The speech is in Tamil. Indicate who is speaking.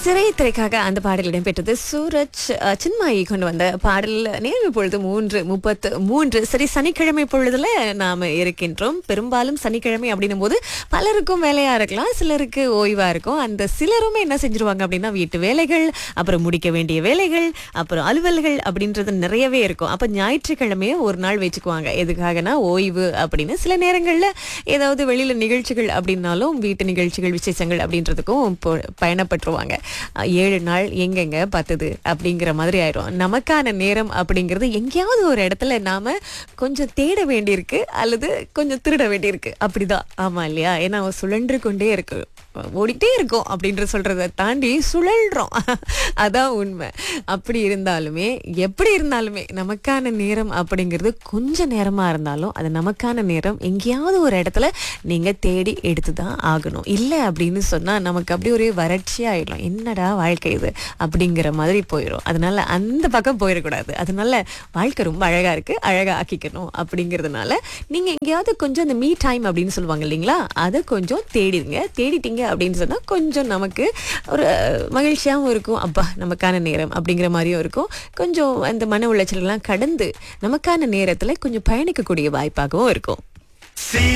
Speaker 1: சிறை திரைக்காக அந்த பாடல் இடம்பெற்றது சூரஜ் அஹ், சின்மாயி கொண்டு வந்த பாடல் நேர்வு பொழுது மூன்று முப்பத்து மூன்று சரி சனிக்கிழமை பொழுதுல நாம இருக்கின்றோம் பெரும்பாலும் சனிக்கிழமை அப்படின்னும் போது பலருக்கும் வேலையா இருக்கலாம் சிலருக்கு ஓய்வா இருக்கும் அந்த சிலருமே என்ன செஞ்சிருவாங்க அப்படின்னா வீட்டு வேலைகள் அப்புறம் முடிக்க வேண்டிய வேலைகள் அப்புறம் அலுவல்கள் அப்படின்றது நிறையவே இருக்கும் அப்ப ஞாயிற்றுக்கிழமையே ஒரு நாள் வச்சுக்குவாங்க எதுக்காகனா ஓய்வு அப்படின்னு சில நேரங்கள்ல ஏதாவது வெளியில நிகழ்ச்சிகள் அப்படின்னாலும் வீட்டு நிகழ்ச்சிகள் விசேஷங்கள் அப்படின்றதுக்கும் போ- பயணப்பட்டுருவாங்க அஹ் ஏழு நாள் எங்கெங்க பத்துது அப்படிங்கிற மாதிரி ஆயிரும் நமக்கான நேரம் அப்படிங்கிறது எங்கேயாவது ஒரு இடத்துல நாம கொஞ்சம் தேட வேண்டியிருக்கு அல்லது கொஞ்சம் திருட வேண்டியிருக்கு அப்படிதான் ஆமா இல்லையா ஏன்னா சுழன்று கொண்டே இருக்கு ஓடிட்டே இருக்கும் அப்படின்ற சொல்றதை தாண்டி சுழல்றோம் அதான் உண்மை அப்படி இருந்தாலுமே எப்படி இருந்தாலுமே நமக்கான நேரம் அப்படிங்கிறது கொஞ்ச நேரமா இருந்தாலும் அது நமக்கான நேரம் எங்கேயாவது ஒரு இடத்துல நீங்க தேடி எடுத்து தான் ஆகணும் இல்லை அப்படின்னு சொன்னா நமக்கு அப்படி ஒரு வறட்சி ஆயிடும் என்னடா வாழ்க்கை இது அப்படிங்கிற மாதிரி போயிடும் அதனால அந்த பக்கம் போயிடக்கூடாது அதனால வாழ்க்கை ரொம்ப அழகா இருக்கு அழகா ஆக்கிக்கணும் அப்படிங்கிறதுனால நீங்க எங்கேயாவது கொஞ்சம் அந்த மீ டைம் அப்படின்னு சொல்லுவாங்க இல்லைங்களா அதை கொஞ்சம் தேடிடுங்க தேடிட்டீங்க அப்படின்னு சொன்னா கொஞ்சம் நமக்கு ஒரு மகிழ்ச்சியாகவும் இருக்கும் அப்பா நமக்கான நேரம் அப்படிங்கிற மாதிரியும் இருக்கும் கொஞ்சம் அந்த மன உளைச்சல் எல்லாம் கடந்து நமக்கான நேரத்துல கொஞ்சம் பயணிக்கக்கூடிய வாய்ப்பாகவும் இருக்கும்
Speaker 2: See